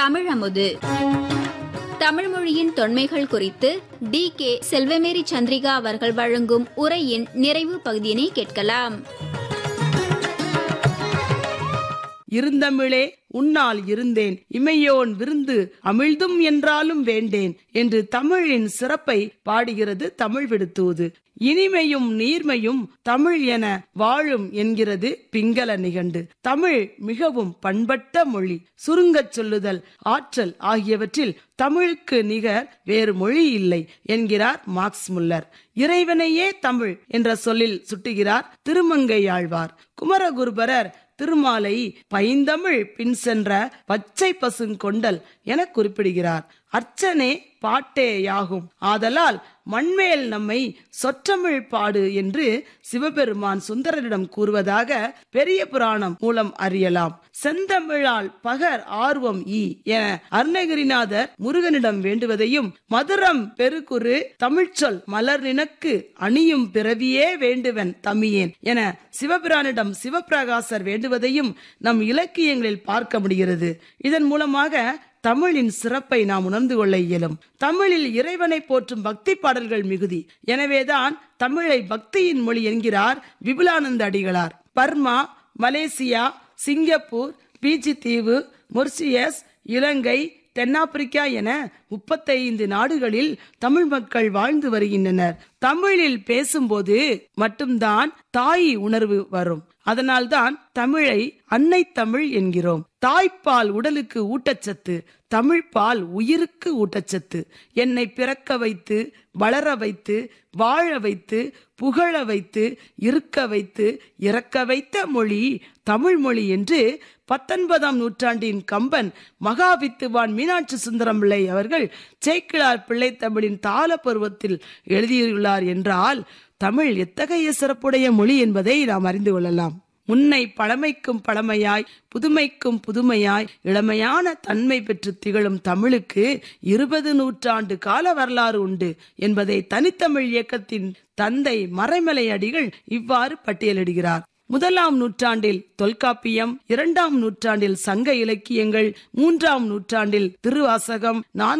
தமிழமுது தமிழ் மொழியின் தொன்மைகள் குறித்து D K Selvamary Chandrika அவர்கள் வழங்கும் உரையின் நிறைவு பகுதியினை கேட்கலாம் இருந்தமிழே உன்னால் இருந்தேன் இமையோன் விருந்து அமிழ்தும் என்றாலும் வேண்டேன் என்று தமிழின் சிறப்பை பாடுகிறது தமிழ் விடுத்தூது இனிமையும் நீர்மையும் தமிழ் என வாழும் என்கிறது பிங்கள நிகண்டு தமிழ் மிகவும் பண்பட்ட மொழி சுருங்கச் சொல்லுதல் ஆற்றல் ஆகியவற்றில் தமிழுக்கு நிகர் வேறு மொழி இல்லை என்கிறார் மார்க்ஸ் முல்லர் இறைவனையே தமிழ் என்ற சொல்லில் சுட்டுகிறார் திருமங்கையாழ்வார் குமரகுருபரர் திருமாலை பைந்தமிழ் பின் சென்ற பச்சை பசுங்கொண்டல் என குறிப்பிடுகிறார் அர்ச்சனே பாட்டே யாகும் ஆதலால் மண்மேல் நம்மை சொற்றமிழ் பாடு என்று சிவபெருமான் சுந்தரரிடம் கூறுவதாக பெரிய புராணம் மூலம் அறியலாம் செந்தமிழால் பகர் ஆர்வம் ஈ என அருணகிரிநாதர் முருகனிடம் வேண்டுவதையும் மதுரம் பெருகுரு தமிழ்ச்சொல் மலர் நினக்கு அணியும் பிறவியே வேண்டுவன் தமியேன் என சிவபிரானிடம் சிவபிரகாசர் வேண்டுவதையும் நம் இலக்கியங்களில் பார்க்க முடிகிறது இதன் மூலமாக தமிழின் சிறப்பை நாம் உணர்ந்து கொள்ள இயலும் தமிழில் இறைவனை போற்றும் பக்தி பாடல்கள் மிகுதி எனவேதான் தமிழை பக்தியின் மொழி என்கிறார் Vipulananda Adigalar Burma Malaysia Singapore Fiji தீவு மொர்சியஸ் இலங்கை தென்னாப்பிரிக்கா என முப்பத்தைந்து நாடுகளில் தமிழ் மக்கள் வாழ்ந்து வருகின்றனர் தமிழில் பேசும்போது மட்டும்தான் தாய் உணர்வு வரும் அதனால்தான் தமிழை அன்னை தமிழ் என்கிறோம் தாய்ப்பால் உடலுக்கு ஊட்டச்சத்து தமிழ் பால் உயிருக்கு ஊட்டச்சத்து என்னை பிறக்க வைத்து வளர வைத்து வாழ வைத்து புகழ வைத்து இருக்க வைத்து இறக்க வைத்த மொழி தமிழ் மொழி என்று பத்தொன்பதாம் நூற்றாண்டின் கம்பன் மகாவித்துவான் மீனாட்சி சுந்தரம் பிள்ளை அவர்கள் சேக்கிழார் பிள்ளை தமிழின் தாள பருவத்தில் எழுதியுள்ளார் என்றால் தமிழ் எத்தகைய சிறப்புடைய மொழி என்பதை நாம் அறிந்து கொள்ளலாம் முன்னை பழமைக்கும் பழமையாய் புதுமைக்கும் புதுமையாய் இளமையான தன்மை பெற்று திகழும் தமிழுக்கு இருபது நூற்றாண்டு கால வரலாறு உண்டு என்பதை தனித்தமிழ் இயக்கத்தின் தந்தை மறைமலை அடிகள் இவ்வாறு பட்டியலிடுகிறார் முதலாம் நூற்றாண்டில் தொல்காப்பியம் இரண்டாம் நூற்றாண்டில் சங்க இலக்கியங்கள் மூன்றாம் நூற்றாண்டில் திருவாசகம்